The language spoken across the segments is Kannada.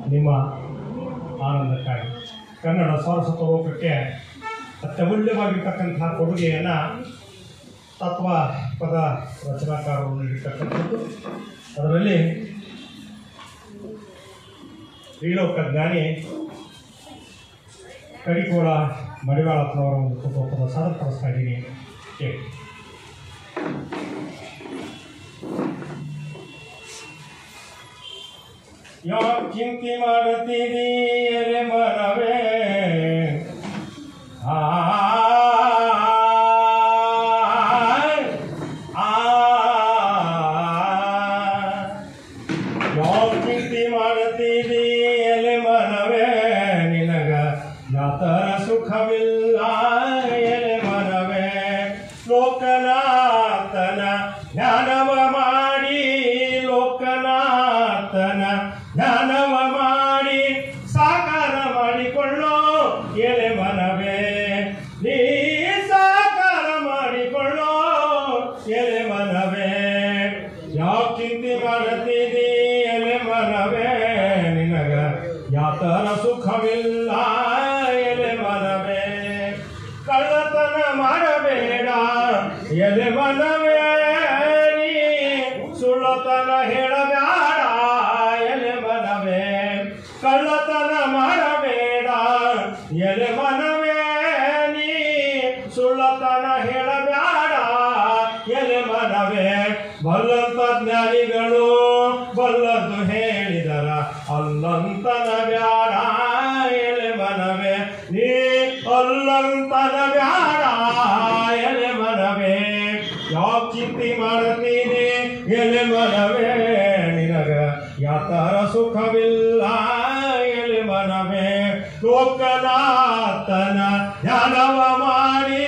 ನಿಮ್ಮ ಆನಂದಕ್ಕಾಗಿ ಕನ್ನಡ ಸಾರಸ್ವತ ಲೋಕಕ್ಕೆ ಅತ್ಯಮೂಲ್ಯವಾಗಿರ್ತಕ್ಕಂತಹ ಕೊಡುಗೆಯನ್ನು ತತ್ವ ಪದ ರಚನಾಕಾರರು ನೀಡಿರ್ತಕ್ಕಂಥದ್ದು ಅದರಲ್ಲಿ ಶ್ರೀಲೋಕ ಜ್ಞಾನಿ ಕಡಿಕೋಳ ಮಡಿವಾಳಪ್ಪನವರ ಒಂದು ಕುಟುಂಬದ ಸಾಧನ ಪಡಿಸ್ತಾ ಇದ್ದೀನಿ ಕೇಳಿ ಯಾಕೆ ಚಿಂತೆ ಮಾಡುತ್ತೀರಿ ಎಲೆ ಮನವೇ ಆಯ್, ಆಯ್. ಯಾಕೆ ಚಿಂತೆ ಮಾಡುತ್ತೀರಿ ಎಲೆ ಮನವೇ ನಿನಗ ಯಾತರ ಸುಖವಿಲ್ಲ ಎಲೆ ಮನವೇ ಲೋಕನಾಥನ ಜ್ಞಾನವ ಮಾಡಿ ಲೋಕನಾಥನ ಜ್ಞಾನವ ಮಾಡಿ ಸಾಕಾರ ಮಾಡಿಕೊಳ್ಳೋ ಎಲೆ ಮನವೇ ನೀ ಸಾಕಾರ ಮಾಡಿಕೊಳ್ಳೋ ಎಲೆ ಮನವೇ ಯಾವ ಚಿಂತೆ ಮಾಡುತ್ತೀರಿ ಎಲೆ ಮನವೇ ನಿನಗ ಯಾತರ ಸುಖವಿಲ್ಲ ಎಲೆ ಮನವೇ ಕಳ್ಳತನ ಮಾಡಬೇಡ ಎಲೆ ಮನವೇ ನೀ ಸುಳ್ಳತನ ಹೇಳಬೇಡ ಎಲೆ ಮನವೇ ಕಳ್ಳತನ ಮಾಡಬೇಡ ಎಲೆ ಮನವೇ ನೀ ಸುಳ್ಳತನ ಹೇಳಬೇಡ ಎಲೆ ಮನವೇ ಬಲ್ಲಂತ ಜ್ಞಾನಿಗಳು ಬಲ್ಲದ್ದು ಹೇಳಿದರ ಅಲ್ಲಂತನ ಬ್ಯಾಡ ಎಲೆ ಮನವೇ ನೀ ಅಲ್ಲಂತನ ಬ್ಯಾಡ ಎಲೆ ಮನವೇ ಯಾವ ಚಿಂತೆ ಮಾಡುತ್ತೀನಿ ಎಲೆ ಮನವೇ ನಿನಗ ಯಾತರ ಸುಖವಿಲ್ಲ ಎಲೆ ಮನವೇ ಲೋಕನಾಥನ ಜ್ಞಾನವ ಮಾಡಿ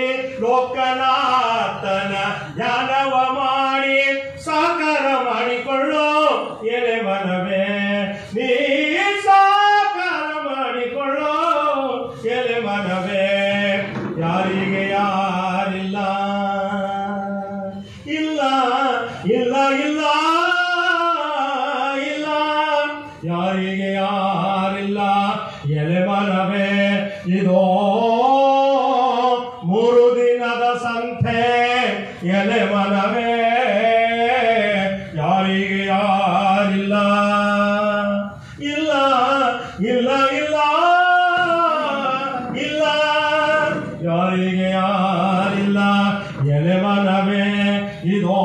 ಲೋಕನಾಥನ ಜ್ಞಾನವ ಮಾಡಿ ಸಾಕಾರ ಮಾಡಿಕೊಳ್ಳೋ ಎಲೆ ಮನವೇ ನೀ ಸಾಕಾರ ಮಾಡಿಕೊಳ್ಳೋ ಎಲೆ ಮನವೇ ಯಾರಿಗೆ ಯಾರಿಲ್ಲ ಇಲ್ಲ ಇಲ್ಲ ಇಲ್ಲ ಇಲ್ಲ ಯಾರಿಗೆ ಯಾರಿಲ್ಲ ಎಲೆ ಮನವೇ ಇದೋ ಮೂರು ದಿನದ ಸಂತೆ ಎಲೆ ಮನವೇ ಯಾರಿಗೆ ಯಾರಿಲ್ಲ ಇಲ್ಲ ಇಲ್ಲ ಇಲ್ಲ ಇಲ್ಲ ಯಾರಿಗೆ ಯಾರಿಲ್ಲ ಎಲೆ ಮನವೇ ಇದೋ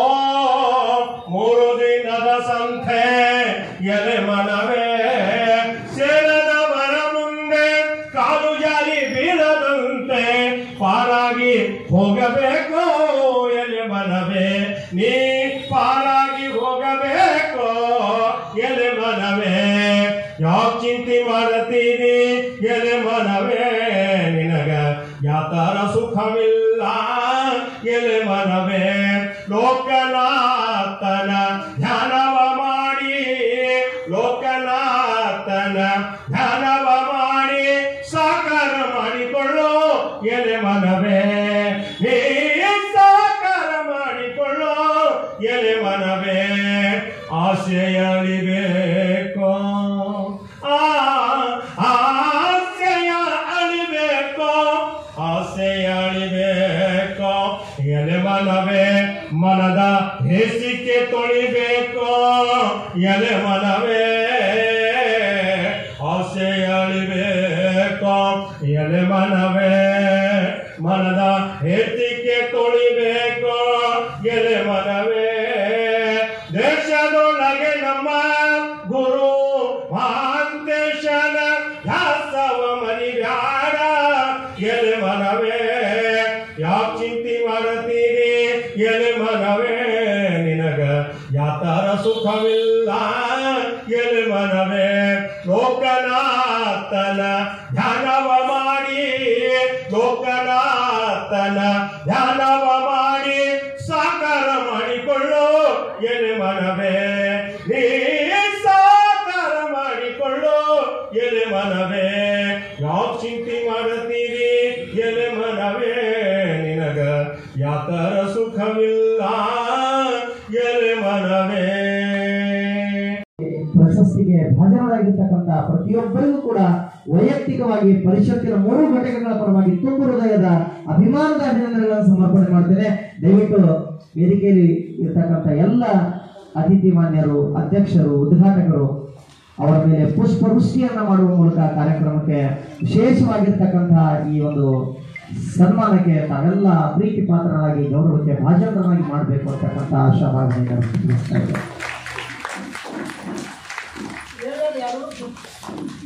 ಮೂರು ದಿನದ ಸಂತೆ ಎಲೆ ಮನವೇ ಸೇರದವರ ಮುಂದೆ ಕಾಲು ಜಾರಿ ಬೀಳದಂತೆ ಪಾರಾಗಿ ಹೋಗಬೇಕು ಎಲೆ ಮನವೇ ನೀ ಪಾರಾಗಿ ಹೋಗಬೇಕು ಎಲೆ ಮನವೇ ಯಾವ ಚಿಂತೆ ಮಾಡುತ್ತೀರಿ ಎಲೆ ಮನವೇ ನಿನಗ ಯಾತರ ಸುಖವಿಲ್ಲ ಎಲೆ ಮನವೇ ಲೋಕನಾಥನ ಧ್ಯಾನವ ಮಾಡಿ ಲೋಕನಾಥನ ಧ್ಯಾನವ ಮಾಡಿ ಸಾಕಾರ ಮಾಡಿಕೊಳ್ಳೋ ಎಲೆ ಮನವೇ ನೀ ಸಾಕಾರ ಮಾಡಿಕೊಳ್ಳೋ ಎಲೆ ಮನವೇ ಆಸೆಯ ಅಳಿಬೇಕು ಆ ಆಸೆಯ ಅಳಿಬೇಕು ಆಸೆಯ ಅಳಿಬೇಕು ಎಲೆ ಮನವೇ ಮನದ ಹೇಸಿಕೆ ತೊಳಿಬೇಕು ಎಲೆ ಮನವೇ ಆಸೆಯ ಅಳಿಬೇಕು ಎಲೆ ಮನವೇ ಮನದ ಹೇಸಿಕೆ ತೊಳಿಬೇಕು ಎಲೆ ಮನವೇ ದೇಶದೊಳಗೆ ನಮ್ಮ ಗುರು ಮಹಾಂತೇಶನ ದಾಸವ ಮರಿಬ್ಯಾಡ ಎಲೆ ಮನವೇ ಯಾವ ಚಿಂತೆ ಮಾಡುತ್ತೀರಿ ಎಲೆ ಮನವೇ ನಿನಗ ಯಾತರ ಸುಖವಿಲ್ಲ ಎಲೆ ಮನವೇ ಲೋಕನಾಥನ ಧ್ಯಾನವ ಮಾಡಿ ಲೋಕನಾಥನ ಧ್ಯಾನವ ಮಾಡಿ ಸಾಕಾರ ಮಾಡಿಕೊಳ್ಳೋ ಎಲೆ ಮನವೇ ನೀ ಸಾಕಾರ ಮಾಡಿಕೊಳ್ಳೋ ಎಲೆ ಮನವೇ ಯಾವ ಚಿಂತೆ ಮಾಡುತ್ತೀರಿ ಎಲೆ ಮನವೇ ನಿನಗ ಯಾತರ ಸುಖವಿಲ್ಲ ಎಲೆ ಮನವೇ ಪ್ರಶಸ್ತಿಗೆ ಭಾಜನರಾಗಿರ್ತಕ್ಕಂಥ ಪ್ರತಿಯೊಬ್ಬರಿಗೂ ಕೂಡ ವೈಯಕ್ತಿಕವಾಗಿ ಪರಿಷತ್ತಿನ ಮೂರು ಘಟಕಗಳ ಪರವಾಗಿ ತುಂಬು ಹೃದಯದ ಅಭಿಮಾನದ ಅಭಿನಂದನೆಗಳನ್ನು ಸಮರ್ಪಣೆ ಮಾಡ್ತೇನೆ ದಯವಿಟ್ಟು ವೇದಿಕೆಯಲ್ಲಿ ಇರ್ತಕ್ಕಂಥ ಎಲ್ಲ ಅತಿಥಿ ಮಾನ್ಯರು ಅಧ್ಯಕ್ಷರು ಉದ್ಘಾಟಕರು ಅವರ ಮೇಲೆ ಪುಷ್ಪವೃಷ್ಟಿಯನ್ನ ಮಾಡುವ ಮೂಲಕ ಕಾರ್ಯಕ್ರಮಕ್ಕೆ ವಿಶೇಷವಾಗಿರ್ತಕ್ಕಂತಹ ಈ ಒಂದು ಸನ್ಮಾನಕ್ಕೆ ತಾವೆಲ್ಲ ಪ್ರೀತಿ ಪಾತ್ರರಾಗಿ ಗೌರವಕ್ಕೆ ಭಾಜನರಾಗಿ ಮಾಡಬೇಕು ಅಂತಕ್ಕಂಥ ಆಶಾಭಾವನೆಯನ್ನು ತಿಳಿಸ್ತಾ ಇದ್ದೇನೆ.